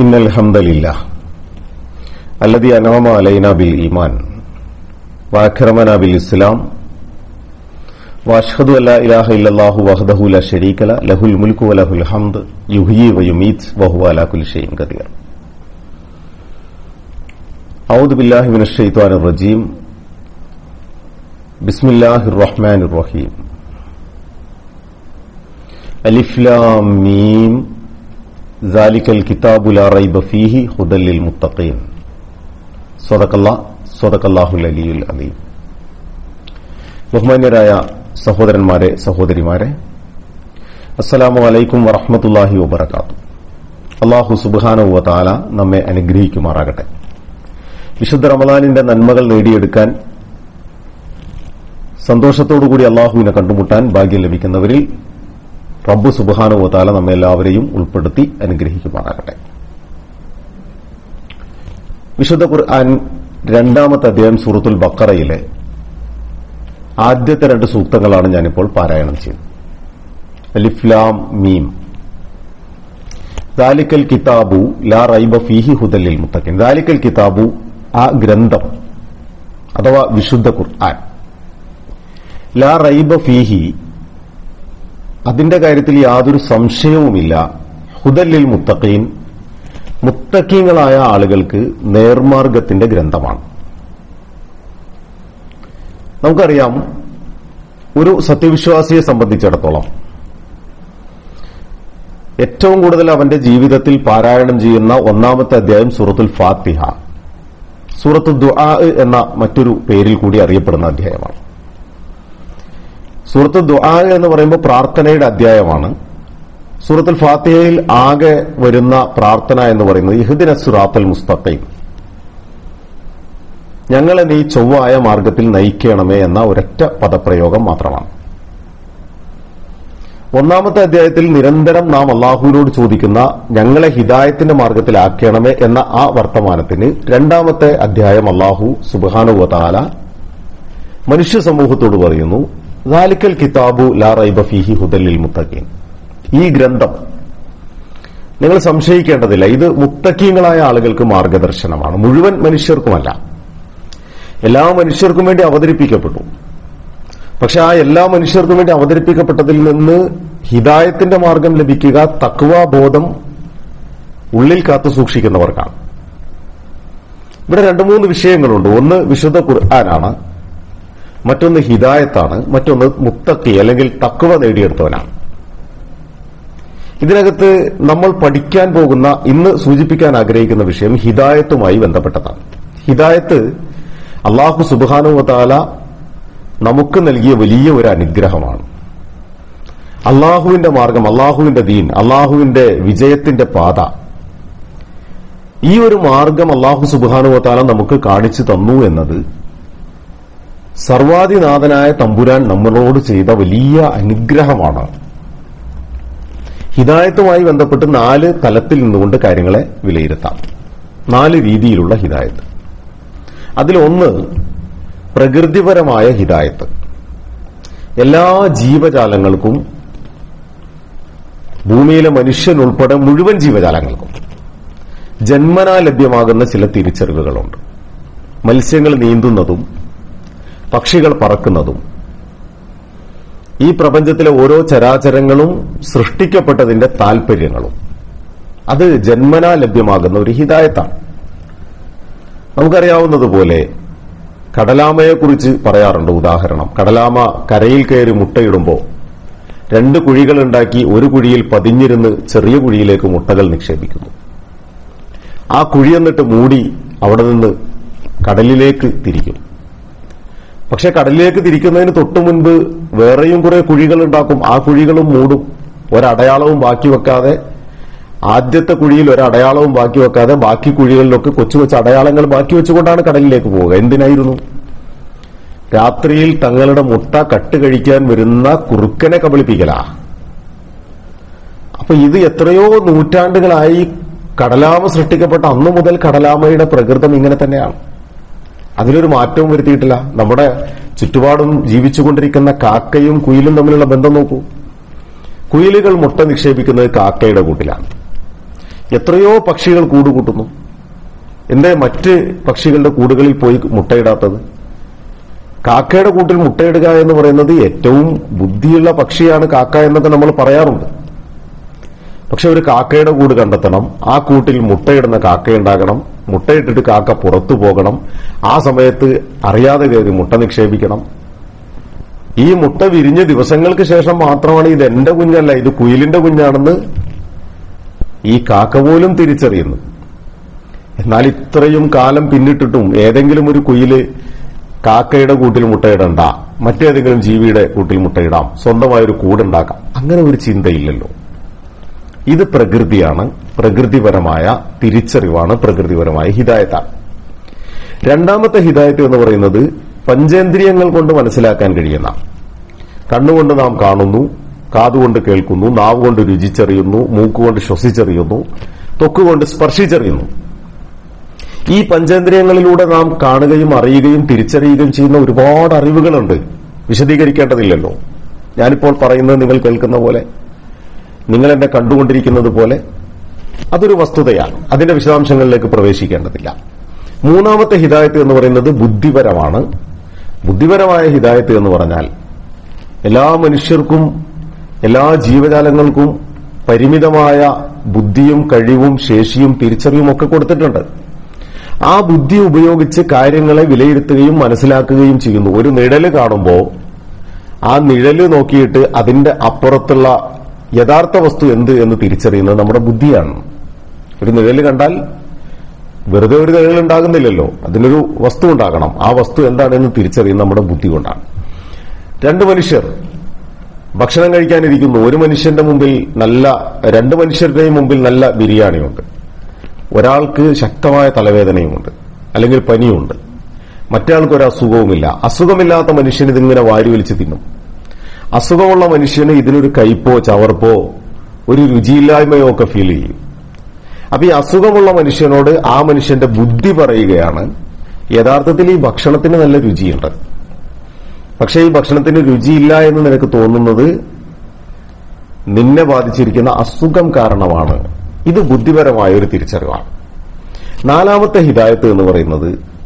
إن الحمد لله الذي أنعم علينا بالإيمان وأكرمنا بالإسلام وأشهد أن لا إله إلا الله وحده لا شريك له له الملك وله الحمد يحيي ويميت وهو على كل شيء قدير أعوذ بالله من الشيطان الرجيم بسم الله الرحمن الرحيم ألف لام ميم ذلك الكتاب لا ريب فيه هدى للمتقين صدق الله صدق الله العلي العظيم ബഹുമാന്യരായ സഹോദരന്മാരെ സഹോദരിമാരെ അസ്സലാമു അലൈക്കും വറഹ്മത്തുള്ളാഹി വബറകാത്തു അള്ളാഹു സുബ്ഹാനഹു വതആല നമ്മെ അനുഗ്രഹിക്കുമാറാകട്ടെ വിശുദ്ധ റമദാനിന്റെ നന്മകൾ നേടിയെടുക്കാൻ സന്തോഷത്തോടുകൂടി അള്ളാഹുവിനെ കണ്ടുമുട്ടാൻ ഭാഗ്യം ലഭിക്കുന്നവരിൽ റബ്ബു സുബ്ഹാനഹു വതആല നമ്മെ എല്ലാവരെയും ഉൾപ്പെടുത്തി അനുഗ്രഹിക്കുമാറാകട്ടെ വിശുദ്ധ ഖുർആൻ രണ്ടാമത്തെ അധ്യായം സൂറത്തുൽ ബക്കറയിലെ ആദ്യത്തെ രണ്ട് സൂക്തങ്ങളാണ് ഞാനിപ്പോൾ പാരായണം ചെയ്യുന്നത് അലിഫ്ലാം മീം ദാലിക്കൽ കിതാബു ലാ റൈബ ഫീഹി ഹുദല്ലിൽ മുത്തക്കിൻ ദാലിക്കൽ കിതാബു ആ ഗ്രന്ഥം അഥവാ വിശുദ്ധ ഖുർആൻ ലാ റൈബ ഫീഹി അതിന്റെ കാര്യത്തിൽ യാതൊരു സംശയവുമില്ല ഹുദല്ലിൽ മുത്തഖീൻ മുത്തക്കീങ്ങളായ ആളുകൾക്ക് നേർമാർഗത്തിന്റെ ഗ്രന്ഥമാണ് നമുക്കറിയാം ഒരു സത്യവിശ്വാസിയെ സംബന്ധിച്ചിടത്തോളം ഏറ്റവും കൂടുതൽ അവന്റെ ജീവിതത്തിൽ പാരായണം ചെയ്യുന്ന ഒന്നാമത്തെ അധ്യായം സൂറത്തുൽ ഫാത്തിഹ സൂറത്ത് ദുആ എന്ന മറ്റൊരു പേരിൽ കൂടി അറിയപ്പെടുന്ന അധ്യായമാണ് സൂറത്ത് ദുആ എന്ന് പറയുമ്പോൾ പ്രാർത്ഥനയുടെ അധ്യായമാണ് സൂറത്തുൽ ഫാത്തിഹയിൽ ആകെ വരുന്ന പ്രാർത്ഥന എന്ന് പറയുന്നത് ഇഹുദിന സുറാത്തൽ മുസ്തഖീം ഞങ്ങളെ നീ ചൊവ്വായ മാർഗത്തിൽ നയിക്കണമേ എന്ന ഒരൊറ്റ പദപ്രയോഗം മാത്രമാണ് ഒന്നാമത്തെ അധ്യായത്തിൽ നിരന്തരം നാം അള്ളാഹുവിനോട് ചോദിക്കുന്ന ഞങ്ങളെ ഹിദായത്തിന്റെ മാർഗത്തിലാക്കണമേ എന്ന ആ വർത്തമാനത്തിന് രണ്ടാമത്തെ അധ്യായം അള്ളാഹു സുബാനുവതാല മനുഷ്യ സമൂഹത്തോട് പറയുന്നു ദാലിക്കൽ കിതാബു ലാ റൈബ ഫീഹി ഹുദല്ലിൽ മുത്തഖീൻ ഈ ഗ്രന്ഥം നിങ്ങൾ സംശയിക്കേണ്ടതില്ല ഇത് മുത്തക്കീങ്ങളായ ആളുകൾക്ക് മാർഗദർശനമാണ് മുഴുവൻ മനുഷ്യർക്കുമല്ല എല്ലാ മനുഷ്യർക്കും വേണ്ടി അവതരിപ്പിക്കപ്പെട്ടു പക്ഷെ ആ എല്ലാ മനുഷ്യർക്കും വേണ്ടി അവതരിപ്പിക്കപ്പെട്ടതിൽ നിന്ന് ഹിദായത്തിന്റെ മാർഗം ലഭിക്കുക തക്വ ബോധം ഉള്ളിൽ കാത്തു സൂക്ഷിക്കുന്നവർക്കാണ് ഇവിടെ രണ്ടു മൂന്ന് വിഷയങ്ങളുണ്ട് ഒന്ന് വിശുദ്ധ ഖുർആനാണ് മറ്റൊന്ന് ഹിദായത്താണ് മറ്റൊന്ന് മുത്തക്കി അല്ലെങ്കിൽ തക്വ നേടിയെടുത്തവനാണ് ഇതിനകത്ത് നമ്മൾ പഠിക്കാൻ പോകുന്ന ഇന്ന് സൂചിപ്പിക്കാൻ ആഗ്രഹിക്കുന്ന വിഷയം ഹിദായത്തുമായി ബന്ധപ്പെട്ടതാണ് ഹിദായത്ത് അള്ളാഹു സുബാനുവതാല നമുക്ക് നൽകിയ വലിയ ഒരു അനുഗ്രഹമാണ് അള്ളാഹുവിന്റെ മാർഗം അള്ളാഹുവിന്റെ ദീൻ അള്ളാഹുവിന്റെ വിജയത്തിന്റെ പാത ഈ ഒരു മാർഗം അള്ളാഹു സുബാനുവതാല നമുക്ക് കാണിച്ചു തന്നു എന്നത് സർവാധിനാഥനായ തമ്പുരാൻ നമ്മളോട് ചെയ്ത വലിയ അനുഗ്രഹമാണ് ഹിദായത്തുമായി ബന്ധപ്പെട്ട് നാല് തലത്തിൽ നിന്നുകൊണ്ട് കാര്യങ്ങളെ വിലയിരുത്താം നാല് രീതിയിലുള്ള ഹിദായത്ത് അതിലൊന്ന് പ്രകൃതിപരമായ ഹിദായത്ത് എല്ലാ ജീവജാലങ്ങൾക്കും ഭൂമിയിലെ മനുഷ്യനുൾപ്പെടെ മുഴുവൻ ജീവജാലങ്ങൾക്കും ജന്മനാ ലഭ്യമാകുന്ന ചില തിരിച്ചറിവുകളുണ്ട് മത്സ്യങ്ങൾ നീന്തുന്നതും പക്ഷികൾ പറക്കുന്നതും ഈ പ്രപഞ്ചത്തിലെ ഓരോ ചരാചരങ്ങളും സൃഷ്ടിക്കപ്പെട്ടതിന്റെ താൽപര്യങ്ങളും അത് ജന്മനാ ലഭ്യമാകുന്ന ഒരു ഹിതായത്താണ് നമുക്കറിയാവുന്നതുപോലെ കടലാമയെക്കുറിച്ച് പറയാറുണ്ട് ഉദാഹരണം കടലാമ കരയിൽ കയറി മുട്ടയിടുമ്പോൾ രണ്ട് കുഴികൾ ഉണ്ടാക്കി ഒരു കുഴിയിൽ പതിഞ്ഞിരുന്ന് ചെറിയ കുഴിയിലേക്ക് മുട്ടകൾ നിക്ഷേപിക്കുന്നു ആ കുഴി എന്നിട്ട് മൂടി അവിടെ നിന്ന് കടലിലേക്ക് തിരിക്കും പക്ഷെ കടലിലേക്ക് തിരിക്കുന്നതിന് തൊട്ടു മുൻപ് വേറെയും കുറെ കുഴികൾ ഉണ്ടാക്കും ആ കുഴികളും മൂടും ഒരടയാളവും ബാക്കി വെക്കാതെ ആദ്യത്തെ കുഴിയിൽ ഒരടയാളവും ബാക്കി വെക്കാതെ ബാക്കി കുഴികളിലൊക്കെ കൊച്ചു കൊച്ചു അടയാളങ്ങൾ ബാക്കി വെച്ചുകൊണ്ടാണ് കടലിലേക്ക് പോവുക എന്തിനായിരുന്നു രാത്രിയിൽ തങ്ങളുടെ മുട്ട കട്ട് കഴിക്കാൻ വരുന്ന കുറുക്കനെ കബളിപ്പിക്കലാ അപ്പൊ ഇത് എത്രയോ നൂറ്റാണ്ടുകളായി കടലാമ സൃഷ്ടിക്കപ്പെട്ട അന്നു മുതൽ കടലാമയുടെ പ്രകൃതം ഇങ്ങനെ തന്നെയാണ് അതിലൊരു മാറ്റവും വരുത്തിയിട്ടില്ല നമ്മുടെ ചുറ്റുപാടും ജീവിച്ചുകൊണ്ടിരിക്കുന്ന കാക്കയും കുയിലും തമ്മിലുള്ള ബന്ധം നോക്കൂ കുയിലുകൾ മുട്ട നിക്ഷേപിക്കുന്നത് കാക്കയുടെ കൂട്ടിലാണ് എത്രയോ പക്ഷികൾ കൂട് കൂട്ടുന്നു എന്തേ മറ്റ് പക്ഷികളുടെ കൂടുകളിൽ പോയി മുട്ടയിടാത്തത് കാക്കയുടെ കൂട്ടിൽ മുട്ടയിടുക എന്ന് പറയുന്നത് ഏറ്റവും ബുദ്ധിയുള്ള പക്ഷിയാണ് കാക്ക എന്നൊക്കെ നമ്മൾ പറയാറുണ്ട് പക്ഷെ ഒരു കാക്കയുടെ കൂട് കണ്ടെത്തണം ആ കൂട്ടിൽ മുട്ടയിടുന്ന കാക്കയുണ്ടാകണം മുട്ടയിട്ടിട്ട് കാക്ക പുറത്തു പോകണം ആ സമയത്ത് അറിയാതെ കയറി മുട്ട നിക്ഷേപിക്കണം ഈ മുട്ട വിരിഞ്ഞ ദിവസങ്ങൾക്ക് ശേഷം മാത്രമാണ് ഇത് എന്റെ കുഞ്ഞല്ല ഇത് കുയിലിന്റെ കുഞ്ഞാണെന്ന് ഈ കാക്ക പോലും തിരിച്ചറിയുന്നു എന്നാൽ ഇത്രയും കാലം പിന്നിട്ടിട്ടും ഏതെങ്കിലും ഒരു കുയില് കാക്കയുടെ കൂട്ടിൽ മുട്ടയിടണ്ട മറ്റേതെങ്കിലും ജീവിയുടെ കൂട്ടിൽ മുട്ടയിടാം സ്വന്തമായൊരു കൂടുണ്ടാക്കാം അങ്ങനെ ഒരു ചിന്തയില്ലല്ലോ ഇത് പ്രകൃതിയാണ് പ്രകൃതിപരമായ തിരിച്ചറിവാണ് പ്രകൃതിപരമായ ഹിതായത്താണ് രണ്ടാമത്തെ ഹിതായത്ത് എന്ന് പറയുന്നത് പഞ്ചേന്ദ്രിയങ്ങൾ കൊണ്ട് മനസ്സിലാക്കാൻ കഴിയുന്ന കണ്ണുകൊണ്ട് നാം കാണുന്നു കാതുകൊണ്ട് കേൾക്കുന്നു നാവ് കൊണ്ട് രുചിച്ചറിയുന്നു മൂക്കുകൊണ്ട് ശ്വസിച്ചറിയുന്നു തൊക്കുകൊണ്ട് സ്പർശിച്ചറിയുന്നു ഈ പഞ്ചേന്ദ്രിയങ്ങളിലൂടെ നാം കാണുകയും അറിയുകയും തിരിച്ചറിയുകയും ചെയ്യുന്ന ഒരുപാട് അറിവുകളുണ്ട് വിശദീകരിക്കേണ്ടതില്ലല്ലോ ഞാനിപ്പോൾ പറയുന്നത് നിങ്ങൾ കേൾക്കുന്ന പോലെ നിങ്ങൾ എന്നെ കണ്ടുകൊണ്ടിരിക്കുന്നത് പോലെ അതൊരു വസ്തുതയാണ് അതിന്റെ വിശദാംശങ്ങളിലേക്ക് പ്രവേശിക്കേണ്ടതില്ല മൂന്നാമത്തെ ഹിദായത്ത് എന്ന് പറയുന്നത് ബുദ്ധിപരമാണ് ബുദ്ധിപരമായ ഹിദായത്ത് എന്ന് പറഞ്ഞാൽ എല്ലാ മനുഷ്യർക്കും എല്ലാ ജീവജാലങ്ങൾക്കും പരിമിതമായ ബുദ്ധിയും കഴിവും ശേഷിയും തിരിച്ചറിവും ഒക്കെ കൊടുത്തിട്ടുണ്ട് ആ ബുദ്ധി ഉപയോഗിച്ച് കാര്യങ്ങളെ വിലയിരുത്തുകയും മനസ്സിലാക്കുകയും ചെയ്യുന്നു ഒരു നിഴല് കാണുമ്പോൾ ആ നിഴല് നോക്കിയിട്ട് അതിന്റെ അപ്പുറത്തുള്ള യഥാർത്ഥ വസ്തു എന്ത് എന്ന് തിരിച്ചറിയുന്നത് നമ്മുടെ ബുദ്ധിയാണ് ഒരു നിഴല് കണ്ടാൽ വെറുതെ ഒരു നിഴൽ ഉണ്ടാകുന്നില്ലല്ലോ അതിനൊരു വസ്തു ഉണ്ടാകണം ആ വസ്തു എന്താണെന്ന് തിരിച്ചറിയുന്നത് നമ്മുടെ ബുദ്ധി കൊണ്ടാണ് രണ്ട് മനുഷ്യർ ഭക്ഷണം കഴിക്കാനിരിക്കുന്നു ഒരു മനുഷ്യന്റെ മുമ്പിൽ നല്ല രണ്ട് മനുഷ്യരുടെയും മുമ്പിൽ നല്ല ബിരിയാണിയുണ്ട് ഒരാൾക്ക് ശക്തമായ തലവേദനയുമുണ്ട് അല്ലെങ്കിൽ പനിയുണ്ട് മറ്റേയാൾക്ക് ഒരു അസുഖവുമില്ല അസുഖമില്ലാത്ത മനുഷ്യൻ ഇതിങ്ങനെ വാരി വലിച്ച് തിന്നും അസുഖമുള്ള മനുഷ്യന് ഇതിനൊരു കയ്പോ ചവർപ്പോ ഒരു രുചിയില്ലായ്മയോ ഒക്കെ ഫീൽ ചെയ്യും അപ്പൊ ഈ അസുഖമുള്ള മനുഷ്യനോട് ആ മനുഷ്യന്റെ ബുദ്ധി പറയുകയാണ് യഥാർത്ഥത്തിൽ ഈ ഭക്ഷണത്തിന് നല്ല രുചിയുണ്ട് പക്ഷേ ഈ ഭക്ഷണത്തിന് രുചിയില്ല എന്ന് നിനക്ക് തോന്നുന്നത് നിന്നെ ബാധിച്ചിരിക്കുന്ന അസുഖം കാരണമാണ് ഇത് ബുദ്ധിപരമായ ഒരു തിരിച്ചറിവാണ് നാലാമത്തെ ഹിദായത്ത് എന്ന് പറയുന്നത്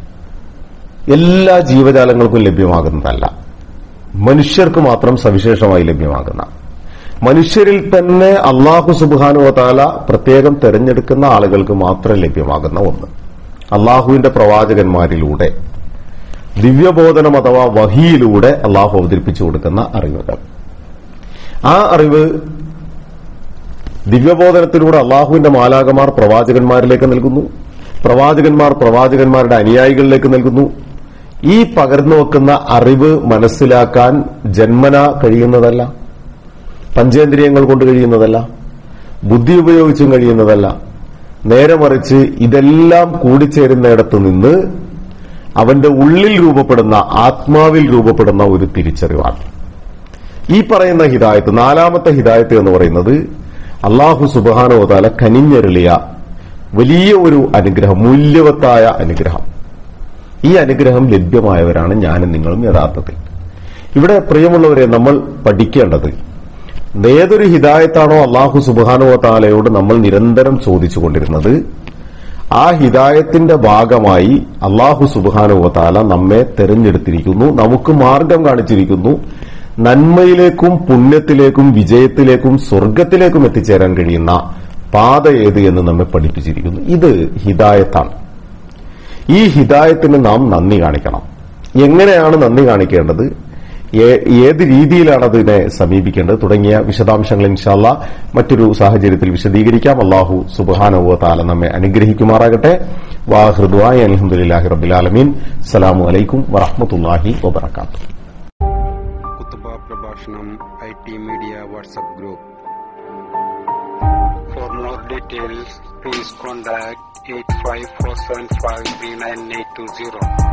എല്ലാ ജീവജാലങ്ങൾക്കും ലഭ്യമാകുന്നതല്ല മനുഷ്യർക്ക് മാത്രം സവിശേഷമായി ലഭ്യമാകുന്ന മനുഷ്യരിൽ തന്നെ അള്ളാഹു സുബാനുവതാല പ്രത്യേകം തെരഞ്ഞെടുക്കുന്ന ആളുകൾക്ക് മാത്രം ലഭ്യമാകുന്ന ഒന്ന് അള്ളാഹുവിന്റെ പ്രവാചകന്മാരിലൂടെ ദിവ്യബോധനം അഥവാ വഹിയിലൂടെ അള്ളാഹു അവതരിപ്പിച്ചു കൊടുക്കുന്ന അറിവുകൾ ആ അറിവ് ദിവ്യബോധനത്തിലൂടെ അള്ളാഹുവിന്റെ മാലാകമാർ പ്രവാചകന്മാരിലേക്ക് നൽകുന്നു പ്രവാചകന്മാർ പ്രവാചകന്മാരുടെ അനുയായികളിലേക്ക് നൽകുന്നു ഈ പകർന്നു വെക്കുന്ന അറിവ് മനസ്സിലാക്കാൻ ജന്മന കഴിയുന്നതല്ല പഞ്ചേന്ദ്രിയങ്ങൾ കൊണ്ട് കഴിയുന്നതല്ല ബുദ്ധി ഉപയോഗിച്ചും കഴിയുന്നതല്ല നേരെ മറിച്ച് ഇതെല്ലാം കൂടിച്ചേരുന്നിടത്ത് നിന്ന് അവന്റെ ഉള്ളിൽ രൂപപ്പെടുന്ന ആത്മാവിൽ രൂപപ്പെടുന്ന ഒരു തിരിച്ചറിവാണ് ഈ പറയുന്ന ഹിദായത്ത് നാലാമത്തെ ഹിദായത്ത് എന്ന് പറയുന്നത് അള്ളാഹു സുബാനോതാല കനിഞ്ഞരുളിയ വലിയ ഒരു അനുഗ്രഹം മൂല്യവത്തായ അനുഗ്രഹം ഈ അനുഗ്രഹം ലഭ്യമായവരാണ് ഞാനും നിങ്ങളും യഥാർത്ഥത്തിൽ ഇവിടെ പ്രിയമുള്ളവരെ നമ്മൾ പഠിക്കേണ്ടത് ഏതൊരു ഹിദായത്താണോ അള്ളാഹു സുബാനുവ താലയോട് നമ്മൾ നിരന്തരം ചോദിച്ചുകൊണ്ടിരുന്നത് ആ ഹിദായത്തിന്റെ ഭാഗമായി അള്ളാഹു സുബാനുവ താല നമ്മെ തെരഞ്ഞെടുത്തിരിക്കുന്നു നമുക്ക് മാർഗം കാണിച്ചിരിക്കുന്നു നന്മയിലേക്കും പുണ്യത്തിലേക്കും വിജയത്തിലേക്കും സ്വർഗത്തിലേക്കും എത്തിച്ചേരാൻ കഴിയുന്ന പാത ഏത് എന്ന് നമ്മെ പഠിപ്പിച്ചിരിക്കുന്നു ഇത് ഹിദായത്താണ് ഈ ഹിദായത്തിന് നാം നന്ദി കാണിക്കണം എങ്ങനെയാണ് നന്ദി കാണിക്കേണ്ടത് ഏ- ഏത് രീതിയിലാണ് അതിനെ സമീപിക്കേണ്ടത് തുടങ്ങിയ വിശദാംശങ്ങൾ ഇൻഷാല്ല മറ്റൊരു സാഹചര്യത്തിൽ വിശദീകരിക്കാം അള്ളാഹു സുബാനവ താല നമ്മെ അനുഗ്രഹിക്കുമാറാകട്ടെ വാഹൃദായി അലഹമുല്ലാഹി റബുലാലമീൻ അസ്സലാമു അലൈക്കും വറഹമത്തല്ലാഹി വബർക്കാത്തു കുത്തുബ പ്രഭാഷണം I T media WhatsApp group for more details please contact eight five four seven five three nine eight two zero